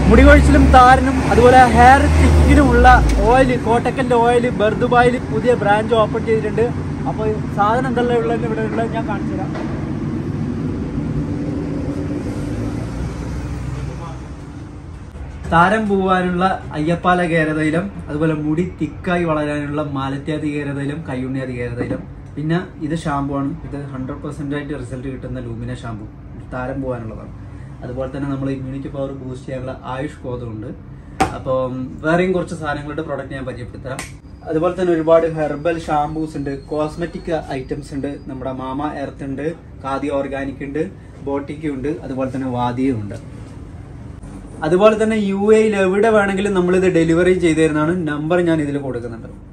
മുടി കൊഴിച്ചിലും താരനും അതുപോലെ ഹെയർ തിക്കിനുമുള്ള ഓയിൽ കോട്ടക്കലിന്റെ ഓയിൽ ബർദുബായിൽ പുതിയ ബ്രാഞ്ച് ഓപ്പൺ ചെയ്തിട്ടുണ്ട് അപ്പോൾ സാധനം എന്തെല്ലാം ഉള്ളത് ഇവിടെ ഉള്ളത് ഞാൻ കാണിച്ചു തരാം താരം പോവാനുള്ള അയ്യപ്പാല കേരതൈലം അതുപോലെ മുടി തിക്കായി വളരാനുള്ള മാലത്യാതി കേരതൈലം കയ്യുണ്ണിയാതി കേരതൈലം പിന്നെ ഇത് ഷാമ്പു ആണ് ഇത് ഹൺഡ്രഡ് പെർസെന്റ് ആയിട്ട് റിസൾട്ട് കിട്ടുന്ന ലൂമിന ഷാമ്പു താരം പോകാനുള്ളതാണ് അതുപോലെ തന്നെ നമ്മൾ ഇമ്മ്യൂണിറ്റി പവർ ബൂസ്റ്റ് ചെയ്യാനുള്ള ആയുഷ് കോതമുണ്ട് അപ്പം വേറെയും കുറച്ച് സാധനങ്ങളുടെ പ്രോഡക്റ്റ് ഞാൻ പരിചയപ്പെടുത്തരാം അതുപോലെ തന്നെ ഒരുപാട് ഹെർബൽ ഷാംപൂസ് ഉണ്ട് കോസ്മെറ്റിക് ഐറ്റംസ് ഉണ്ട് നമ്മുടെ മാമ എർത്ത് ഉണ്ട് ഖാദി ഓർഗാനിക് ഉണ്ട് ബോട്ടിക്കും ഉണ്ട് അതുപോലെ തന്നെ വാദിയും ഉണ്ട് അതുപോലെ തന്നെ യു എയിൽ എവിടെ വേണമെങ്കിലും നമ്മളിത് ഡെലിവറി ചെയ്തു തരുന്നതാണ് നമ്പർ ഞാൻ ഇതിൽ കൊടുക്കുന്നുണ്ട്